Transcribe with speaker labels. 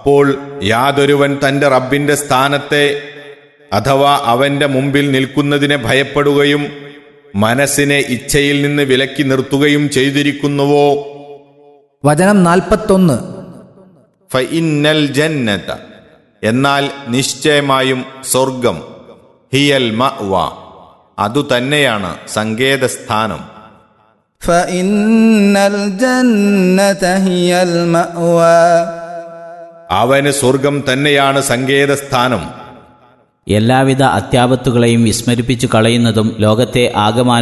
Speaker 1: അപ്പോൾ യാതൊരുവൻ തന്റെ റബ്ബിന്റെ സ്ഥാനത്തെ അഥവാ അവന്റെ മുമ്പിൽ നിൽക്കുന്നതിനെ ഭയപ്പെടുകയും മനസ്സിനെ ഇച്ഛയിൽ നിന്ന് വിലക്കി നിർത്തുകയും ചെയ്തിരിക്കുന്നുവോ
Speaker 2: വചനം നാൽപ്പത്തൊന്ന്
Speaker 1: ഫഇന്നൽ ജന്നത എന്നാൽ നിശ്ചയമായും സ്വർഗം ഹിയൽ മഅ്വ അതുതന്നെയാണ് സങ്കേതസ്ഥാനം
Speaker 3: فإن الجنة هي المأوى
Speaker 1: അവന് സ്വർഗം തന്നെയാണ് സങ്കേതസ്ഥാനം
Speaker 4: എല്ലാവിധ അത്യാപത്തുകളെയും വിസ്മരിപ്പിച്ചു കളയുന്നതും ലോകത്തെ ആകമാനം